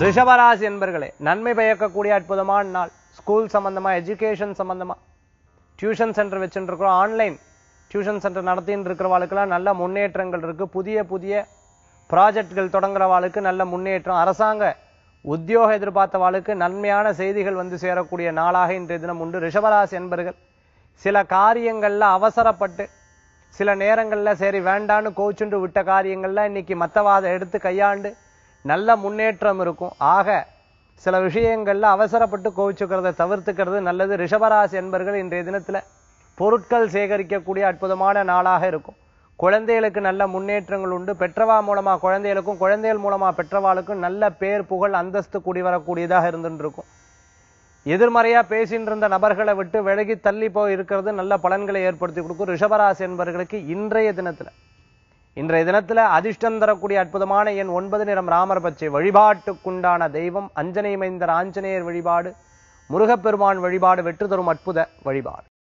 ரிஷபராசி என்பர்களே நன்மை பயக்கக்கூடிய அற்புதமான நாள் ஸ்கூல் சம்பந்தமா எஜுகேஷன் சம்பந்தமா டியூஷன் சென்டர் வச்சுட்டு இருக்கிறோம் ஆன்லைன் டியூஷன் சென்டர் நடத்தின்னு இருக்கிறவாளுக்கெல்லாம் நல்ல முன்னேற்றங்கள் இருக்கு புதிய புதிய ப்ராஜெக்ட்கள் தொடங்குறவாளுக்கு நல்ல முன்னேற்றம் அரசாங்க உத்தியோக எதிர்பார்த்தவாளுக்கு நன்மையான செய்திகள் வந்து சேரக்கூடிய நாளாக இன்றைய தினம் உண்டு ரிஷபராசி என்பர்கள் சில காரியங்கள்ல அவசரப்பட்டு சில நேரங்கள்ல சரி வேண்டான்னு கோச்சுண்டு விட்ட காரியங்கள்ல இன்னைக்கு மத்தவாத எடுத்து கையாண்டு நல்ல முன்னேற்றம் இருக்கும் ஆக சில விஷயங்கள்ல அவசரப்பட்டு கோவிச்சுக்கிறத தவிர்த்துக்கிறது நல்லது ரிஷபராசி என்பர்கள் இன்றைய தினத்துல பொருட்கள் சேகரிக்கக்கூடிய அற்புதமான நாளாக இருக்கும் குழந்தைகளுக்கு நல்ல முன்னேற்றங்கள் உண்டு பெற்றவா மூலமா குழந்தைகளுக்கும் குழந்தைகள் மூலமா பெற்றவாளுக்கும் நல்ல பேர் புகழ் அந்தஸ்து கூடி வரக்கூடியதாக இருந்துட்டு இருக்கும் எதிர்மறையா பேசிட்டு இருந்த நபர்களை விட்டு விலகி தள்ளி போய் இருக்கிறது நல்ல பலன்களை ஏற்படுத்தி கொடுக்கும் ரிஷபராசி என்பவர்களுக்கு இன்றைய தினத்துல இன்றைய தினத்துல அதிர்ஷ்டம் தரக்கூடிய அற்புதமான எண் ஒன்பது நிறம் ராமர் பச்சை வழிபாட்டுக்குண்டான தெய்வம் அஞ்சனை மைந்தர் ஆஞ்சநேயர் வழிபாடு முருகப்பெருமான் வழிபாடு வெற்றி தரும் அற்புத வழிபாடு